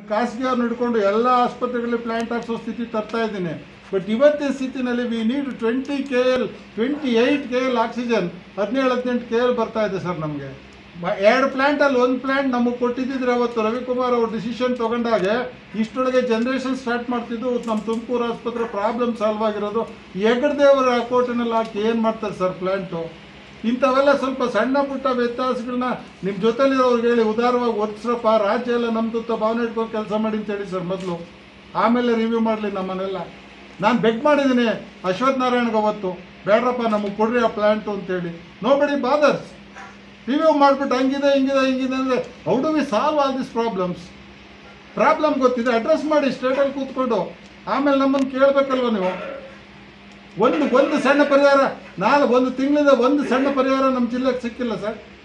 ಖಾಸಗಿಯವ್ರನ್ನ ಹಿಡ್ಕೊಂಡು ಎಲ್ಲ ಆಸ್ಪತ್ರೆಗಳಲ್ಲಿ ಪ್ಲಾಂಟ್ ಹಾಕ್ಸೋ ಸ್ಥಿತಿ ತರ್ತಾ ಇದ್ದೀನಿ ಬಟ್ ಇವತ್ತಿನ ಸ್ಥಿತಿನಲ್ಲಿ we need twenty K L twenty eight K L oxygen ಹದಿನೇಳು ಹದಿನೆಂಟು ಕೆ ಎಲ್ ಬರ್ತಾ ಇದೆ ಸರ್ ನಮಗೆ ಎರಡು ಪ್ಲ್ಯಾಂಟಲ್ಲಿ ಒಂದು ಪ್ಲ್ಯಾಂಟ್ ನಮಗೆ ಕೊಟ್ಟಿದ್ದಿದ್ರೆ ಅವತ್ತು ರವಿಕುಮಾರ್ ಅವ್ರು ಡಿಸಿಷನ್ ತೊಗೊಂಡಾಗೆ ಇಷ್ಟೊಳಗೆ ಜನ್ರೇಷನ್ ಸ್ಟಾರ್ಟ್ ಮಾಡ್ತಿದ್ದು ನಮ್ಮ ತುಮಕೂರು ಆಸ್ಪತ್ರೆ ಪ್ರಾಬ್ಲಮ್ ಸಾಲ್ವ್ ಆಗಿರೋದು ಹೆಗ್ಗಡ್ದೇವರ ಕೋಟೆನಲ್ಲಿ ಹಾಕಿ ಏನು ಮಾಡ್ತಾರೆ ಸರ್ ಪ್ಲ್ಯಾಂಟು ಇಂಥವೆಲ್ಲ ಸ್ವಲ್ಪ ಸಣ್ಣ ಪುಟ್ಟ ವ್ಯತ್ಯಾಸಗಳನ್ನ ನಿಮ್ಮ ಜೊತೆಲಿರೋರ್ಗೆ ಹೇಳಿ ಉದಾರವಾಗಿ ಒದಿಸ್ರಪ್ಪ ರಾಜ್ಯ ಎಲ್ಲ ನಮ್ಮದು ಭಾವನೆ ಇಟ್ಕೊಂಡು ಕೆಲಸ ಮಾಡಿ ಅಂತ ಹೇಳಿ ಸರ್ ಮೊದಲು ಆಮೇಲೆ ರಿವ್ಯೂ ಮಾಡಲಿ ನಮ್ಮನ್ನೆಲ್ಲ ನಾನು ಬೆಗ್ ಮಾಡಿದ್ದೀನಿ ಅಶ್ವಥ್ ನಾರಾಯಣ್ಗೆ ಅವತ್ತು ಬೇಡ್ರಪ್ಪ ನಮಗೆ ಕೊಡ್ರಿ ಆ ಪ್ಲ್ಯಾಂಟು ಅಂತೇಳಿ ನೋ ಬಡಿ ಬಾದರ್ಸ್ ರಿವ್ಯೂ ಮಾಡಿಬಿಟ್ಟು ಹಂಗಿದೆ ಹಿಂಗಿದೆ ಹಿಂಗಿದೆ ಅಂದರೆ how do we solve all this problems problem ಗೊತ್ತಿದೆ ಅಡ್ರೆಸ್ ಮಾಡಿ ಸ್ಟೇಟಲ್ಲಿ ಕೂತ್ಕೊಂಡು ಆಮೇಲೆ ನಮ್ಮನ್ನು ಕೇಳಬೇಕಲ್ವ ನೀವು ಒಂದು ಒಂದು ಸಣ್ಣ ಪರಿಹಾರ ನಾಳೆ ಒಂದು ತಿಂಗಳಿಂದ ಒಂದು ಸಣ್ಣ ಪರಿಹಾರ ನಮ್ಮ ಜಿಲ್ಲೆಗೆ ಸಿಕ್ಕಿಲ್ಲ ಸರ್